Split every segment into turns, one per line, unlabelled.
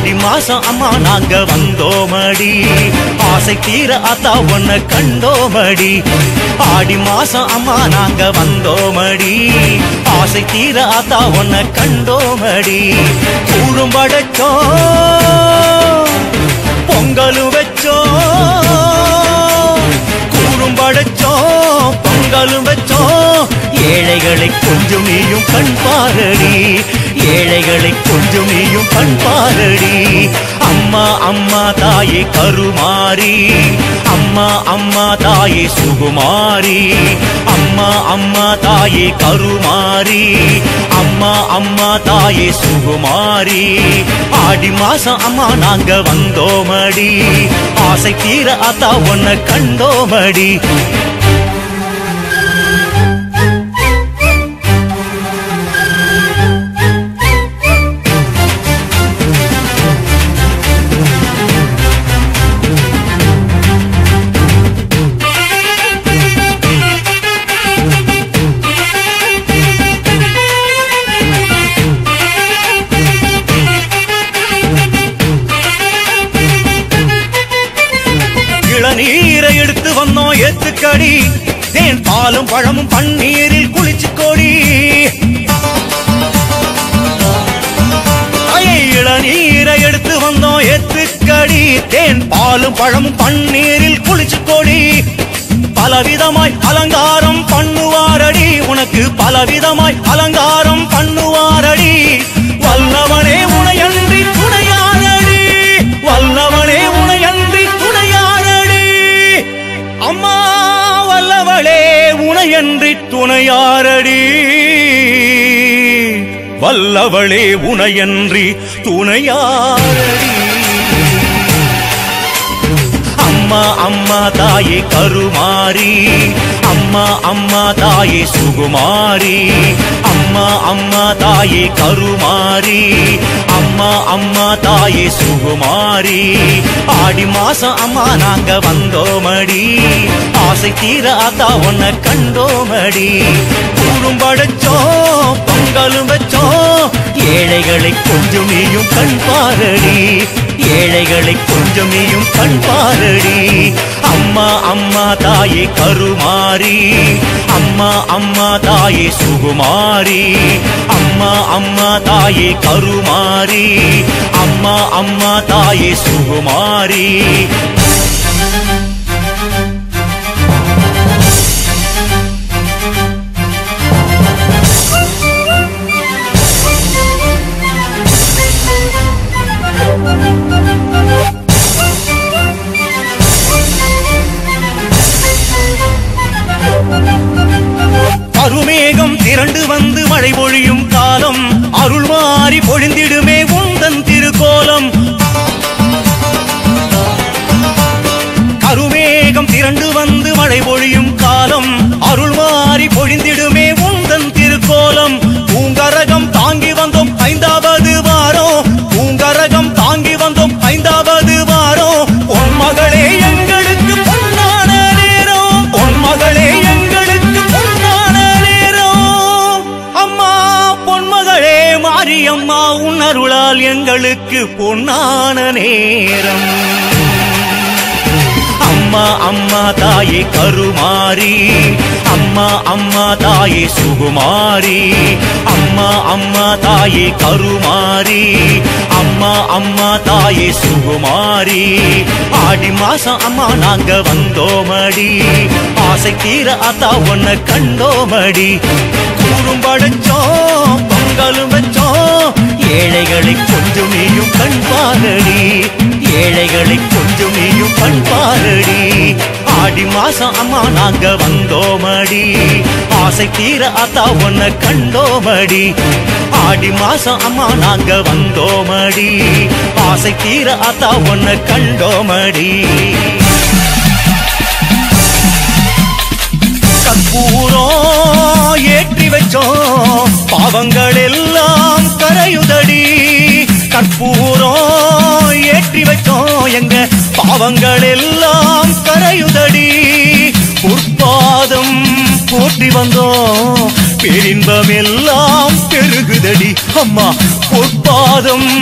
ஆடி மாசம் அம்மா நாங்க வந்தோமடி ஆசை தீர அத்தா உன்னை கண்டோமடி ஆடி மாசம் அம்மா நாங்க வந்தோமடி ஆசை தீர அத்தா உன்னை கண்டோமடி கூழும் படைச்சோம் பொங்கலும் வச்சோம் கூழும் படைச்சோம் பொங்கலும் வச்சோம் ஏழைகளை கொஞ்சம் நீயும் கண் பாரடி ஏழைகளை கொஞ்சம் நீயும் கண் பாரடி அம்மா அம்மா தாயே கருமாரி அம்மா அம்மா தாயே சுகுமாரி அம்மா அம்மா தாயே கருமாரி அம்மா அம்மா தாயே சுகுமாரி ஆடி மாசம் அம்மா நாங்க வந்தோமடி ஆசை தீர அத்தா உன்னை கண்டோமடி இளநீரை எடுத்து வந்தோம் ஏத்துக்கடி தேன் பாலும் பழமும் பன்னீரில் குளிச்சு கொடி ஐயே, இளநீரை எடுத்து வந்தோம் ஏத்துக்கடி தேன் பாலும் பழமும் பன்னீரில் குளிச்சு கொடி பலவிதமாய் அலங்காரம் பண்ணுவாரடி உனக்கு பலவிதமாய் அலங்காரம் பண்ணுவாரடி வல்லவனே உனையன்றி துணையாரடி வல்லவனே உனையன்றி துணையாரடி அம்மா வல்லவளே உனையன்றி துணையாரடி வல்லவளே உனையன்றி துணையாரடி அம்மா அம்மா தாயே கருமாரி அம்மா அம்மா தாயே சுகுமாரி அம்மா அம்மா தாயே கருமாரி அம்மா அம்மா தாயே சுகுமாரி ஆடி மாசம் அம்மா நாங்க வந்தோமடி ஆசை தீர அத்தா உன்னை கண்டோமடி கூழும் படைச்சோம் பொங்கலும் வச்சோம் ஏழைகளை கொஞ்சம் நீயும் கண் பாரடி ஏழைகளை கொஞ்சம் நீயும் கண் பாரடி அம்மா அம்மா தாயே கருமாரி அம்மா அம்மா தாயே சுகுமாரி அம்மா அம்மா தாயே கருமாரி அம்மா அம்மா தாயே சுகுமாரி கருமேகம் திரண்டு வந்து மழை பொழியும் காலம் அருள் மாறி பொழிந்திடுமே உந்தன் திருக்கோலம் கருமேகம் திரண்டு வந்து மழை பொழியும் காலம் அருள் மாறி பொழிந்திடுமே உந்தன் திருக்கோலம் பூங்கரகம் தாங்கி வந்தோம் ஐந்தாவது வாரம் பூங்கரகம் தாங்கி வந்தோம் ஐந்தாவது வாரம் உன் மகளே எங்களுக்கு பொன்னான நேரம் உன் மகளே எங்களுக்கு பொன்னான நேரம் அம்மா பொன்மகளே மாரியம்மா உன் அருளால் எங்களுக்கு பொன்னான நேரம் அம்மா அம்மா தாயே கருமாரி அம்மா அம்மா தாயே சுகுமாரி அம்மா அம்மா தாயே கருமாரி அம்மா அம்மா தாயே சுகுமாரி ஆடி மாசம் அம்மா நாங்க வந்தோமடி ஆசை தீர அத்தா உன்னை கண்டோமடி கூறும் படைச்சோம் பொங்கலும் வச்சோம் ஏழைகளை கொஞ்சம் நீயும் கண் பாரடி ஏழைகளை கொஞ்சம் நீயும் கண் பாரடி ஆடி மாசம் அம்மா நாங்க வந்தோமடி ஆசை தீர அத்தா உன்னை கண்டோமடி ஆடி மாசம் அம்மா நாங்க வந்தோமடி ஆசை தீர அத்தா உன்னை கண்டோமடி கற்பூரம் ஏற்றி வச்சோம் பாவங்கள் எல்லாம் கரையுதடி கற்பூரம் ஏற்றி வச்சோம் எங்க பாவங்கள் எல்லாம் கரையுதடி பொற்பாதம் போற்றி வந்தோம் பேரின்பம் எல்லாம் பெருகுதடி அம்மா பொற்பாதம்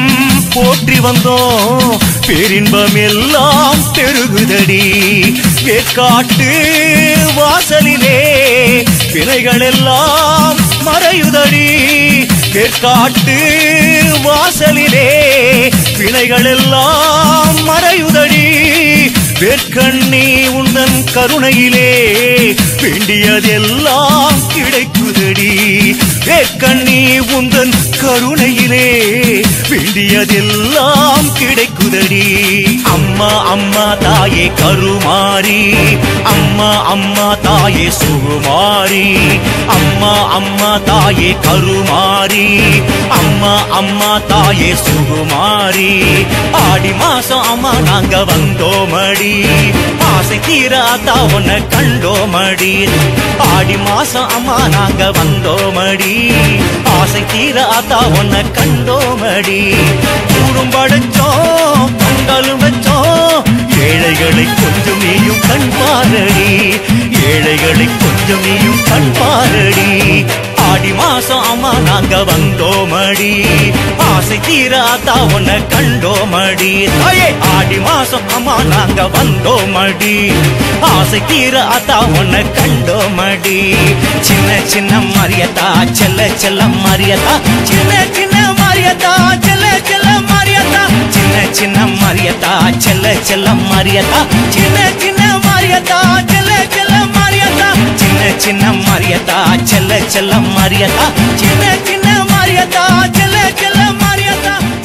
போற்றி வந்தோம் பேரின்பம் எல்லாம் பெருகுதடி வேக்காட்டு வாசலிலே வினைகள் எல்லாம் மறையுதடி வேற்காட்டு வாசலிலே வினைகள் எல்லாம் மறையுதடி வேர்க்கண்ணி உந்தன் கருணையிலே வேண்டியதெல்லாம் கிடைக்குதடி வேர்க்கண்ணி உந்தன் கருணையிலே வேண்டியதெல்லாம் கிடைக்குதடி அம்மா அம்மா தாயே கருமாரி அம்மா அம்மா தாயே சுகுமாரி அம்மா அம்மா தாயே கருமாரி அம்மா அம்மா தாயே சுகுமாரி ஆடி மாசம் அம்மா நாங்க வந்தோமடி ஆசை தீராத்தா உன்னை கண்டோமடி ஆடி மாசம் அம்மா நாங்க வந்தோமடி ஆசை தீராத்தா உன்னை கண்டோமடி கூடும் படைச்சோம் பொங்கலும் வச்சோம் ஏழைகளை கொஞ்சம் நீயும் கண் பாரடி ஏழைகளை கொஞ்சம் நீயும் கண் பாரடி ஆடி மாசம் அம்மா நாங்க வந்தோமடி ஆசை தீராத்தா உன்னை கண்டோமடி தாயே ஆடி மாசம் அம்மா நாங்க வந்தோமடி ஆசை தீராத்தா உன்னை கண்டோமடி சின்ன சின்ன மரியத்தா செல்ல செல்ல மரியத்தா சின்ன சின்ன மரியத்தா செல்ல செல்ல மரியத்தா சின்ன சின்ன மரியத்தா செல்ல செல்ல மரியத்தா சின்ன சின்ன மரியத்தா செல்ல செல்ல மரியத்தா சின்ன சின்ன மரியத்தா செல்ல செல்ல மரியத்தா சின்ன சின்ன மரியத்தா செல்ல செல்ல மரியத்தா